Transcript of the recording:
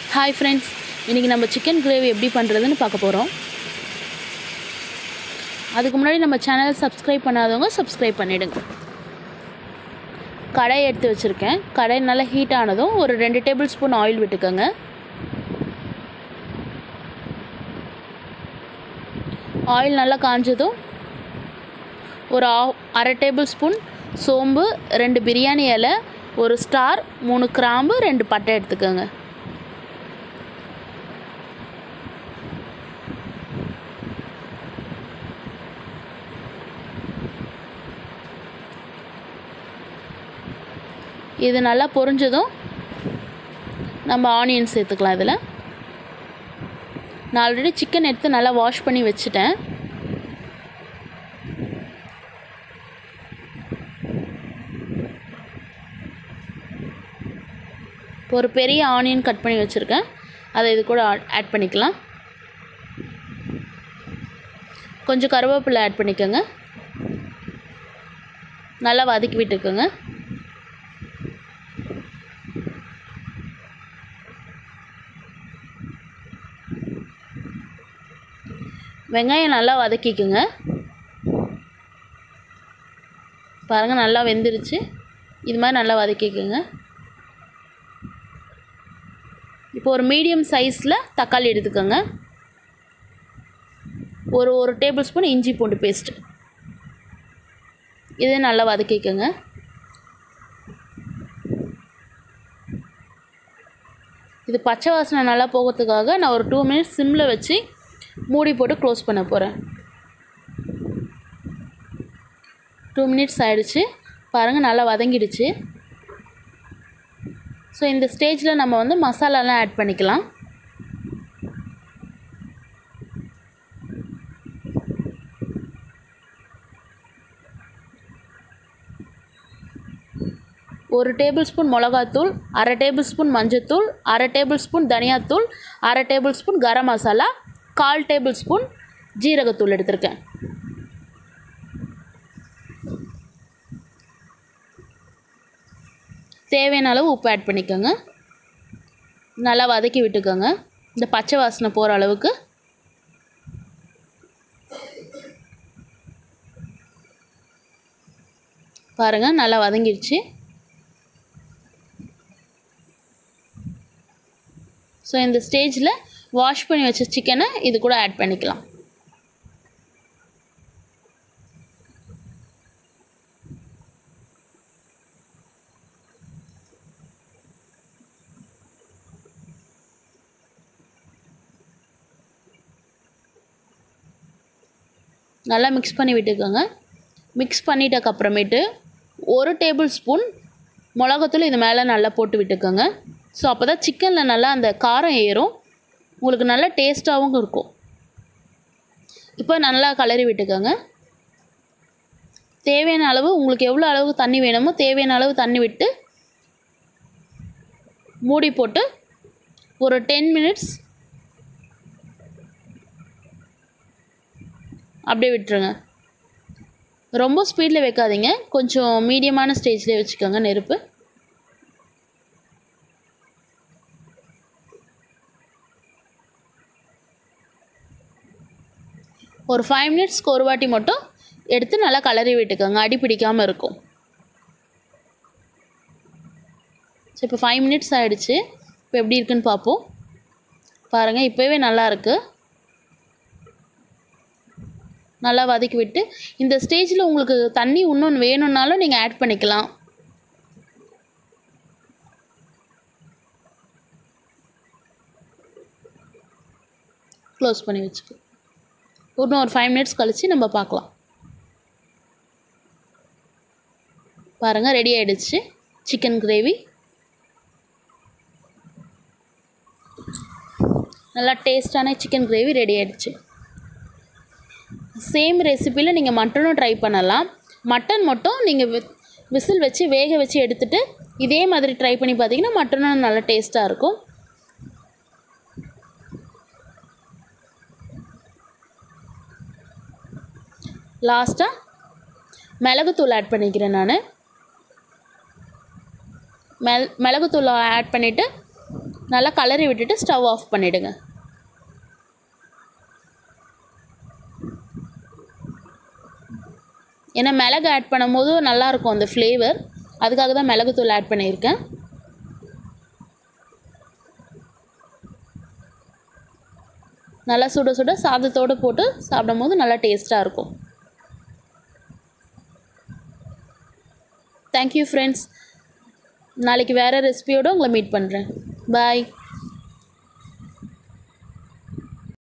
hi friends இன்றைக்கி நம்ம chicken gravy எப்படி பண்ணுறதுன்னு பார்க்க போகிறோம் அதுக்கு முன்னாடி நம்ம சேனலை சப்ஸ்கிரைப் பண்ணாதவங்க சப்ஸ்கிரைப் பண்ணிவிடுங்க கடாய் எடுத்து வச்சுருக்கேன் கடாய் நல்லா ஹீட் ஆனதும் ஒரு ரெண்டு டேபிள் ஸ்பூன் ஆயில் விட்டுக்கோங்க ஆயில் நல்லா காஞ்சதும் ஒரு ஆ- அரை டேபிள் ஸ்பூன் சோம்பு ரெண்டு பிரியாணி இலை ஒரு ஸ்டார் மூணு கிராம்பு ரெண்டு பட்டை எடுத்துக்கோங்க இது நல்லா பொரிஞ்சதும் நம்ம ஆனியன் சேர்த்துக்கலாம் இதில் நான் ஆல்ரெடி சிக்கன் எடுத்து நல்லா வாஷ் பண்ணி வச்சுட்டேன் இப்போ ஒரு பெரிய ஆனியன் கட் பண்ணி வச்சுருக்கேன் அதை இது கூட ஆட் பண்ணிக்கலாம் கொஞ்சம் கருவேப்பிலை ஆட் பண்ணிக்கோங்க நல்லா வதக்கி விட்டுக்கோங்க வெங்காயம் நல்லா வதக்கிக்குங்க பாருங்கள் நல்லா வெந்துருச்சு இது மாதிரி நல்லா வதக்கிக்குங்க இப்போ ஒரு மீடியம் சைஸில் தக்காளி எடுத்துக்கோங்க ஒரு ஒரு டேபிள் ஸ்பூன் இஞ்சி பூண்டு பேஸ்ட்டு இதை நல்லா வதக்கிக்கோங்க இது பச்சை வாசனை நல்லா போகிறதுக்காக நான் ஒரு டூ மினிட்ஸ் சிம்மில் வச்சு மூடி போட்டு க்ளோஸ் பண்ண போகிறேன் டூ மினிட்ஸ் ஆயிடுச்சு பாருங்கள் நல்லா வதங்கிடுச்சு ஸோ இந்த ஸ்டேஜில் நம்ம வந்து மசாலாலாம் ஆட் பண்ணிக்கலாம் ஒரு டேபிள் ஸ்பூன் மிளகாத்தூள் அரை டேபிள் ஸ்பூன் மஞ்சத்தூள் அரை டேபிள் ஸ்பூன் தனியாத்தூள் அரை டேபிள் ஸ்பூன் கரம் மசாலா கால் டேபிள் ஸ்பூன் ஜீரகத்தூள் எடுத்திருக்கேன் தேவையான அளவு உப்பு ஆட் பண்ணிக்கோங்க நல்லா வதக்கி விட்டுக்கோங்க இந்த பச்சை வாசனை போகிற அளவுக்கு பாருங்கள் நல்லா வதங்கிடுச்சு ஸோ இந்த ஸ்டேஜில் வாஷ் பண்ணி வச்ச சிக்கனை இது கூட ஆட் பண்ணிக்கலாம் நல்லா மிக்ஸ் பண்ணி விட்டுக்கோங்க மிக்ஸ் பண்ணிட்டக்கு அப்புறமேட்டு ஒரு டேபிள் ஸ்பூன் மிளகாத்தூள் இது மேலே நல்லா போட்டு விட்டுக்கோங்க ஸோ அப்போ தான் சிக்கனில் நல்லா அந்த காரம் ஏறும் உங்களுக்கு நல்லா டேஸ்ட்டாகவும் இருக்கும் இப்போ நல்லா கலரி விட்டுக்கோங்க தேவையான அளவு உங்களுக்கு எவ்வளோ அளவு தண்ணி வேணுமோ தேவையான அளவு தண்ணி விட்டு மூடி போட்டு ஒரு டென் மினிட்ஸ் அப்படியே விட்டுருங்க ரொம்ப ஸ்பீடில் வைக்காதீங்க கொஞ்சம் மீடியமான ஸ்டேஜ்லேயே வச்சுக்கோங்க நெருப்பு ஒரு ஃபைவ் மினிட்ஸ்க்கு ஒரு வாட்டி மட்டும் எடுத்து நல்லா கலரி விட்டுக்கோங்க அடி பிடிக்காமல் இருக்கும் ஸோ இப்போ ஃபைவ் மினிட்ஸ் ஆகிடுச்சு இப்போ எப்படி இருக்குன்னு பார்ப்போம் பாருங்கள் இப்போவே நல்லா இருக்கு நல்லா வதக்கி விட்டு இந்த ஸ்டேஜில் உங்களுக்கு தண்ணி இன்னொன்று வேணும்னாலும் நீங்கள் ஆட் பண்ணிக்கலாம் க்ளோஸ் பண்ணி வச்சுக்கோ இன்னும் ஒரு ஃபைவ் மினிட்ஸ் கழித்து நம்ம பார்க்கலாம் பாருங்கள் ரெடி ஆகிடுச்சு சிக்கன் கிரேவி நல்லா டேஸ்டான சிக்கன் கிரேவி ரெடி ஆகிடுச்சு சேம் ரெசிப்பியில் நீங்கள் மட்டனும் ட்ரை பண்ணலாம் மட்டன் மட்டும் நீங்கள் விசில் வச்சு வேக வச்சு எடுத்துட்டு இதே மாதிரி ட்ரை பண்ணி பார்த்தீங்கன்னா மட்டனும் நல்லா டேஸ்ட்டாக இருக்கும் லாஸ்ட்டாக மிளகுத்தூள் ஆட் பண்ணிக்கிறேன் நான் மெல் மிளகுத்தூள் ஆட் பண்ணிவிட்டு நல்லா கலரி விட்டுட்டு ஸ்டவ் ஆஃப் பண்ணிவிடுங்க ஏன்னா மிளகு ஆட் பண்ணும்போது நல்லாயிருக்கும் அந்த ஃப்ளேவர் அதுக்காக தான் மிளகுத்தூள் ஆட் பண்ணியிருக்கேன் நல்லா சுட சுட சாதத்தோடு போட்டு சாப்பிடும்போது நல்லா டேஸ்ட்டாக இருக்கும் தேங்க்யூ ஃப்ரெண்ட்ஸ் நாளைக்கு வேறு ரெசிபியோடு உங்களை மீட் பண்ணுறேன் பாய்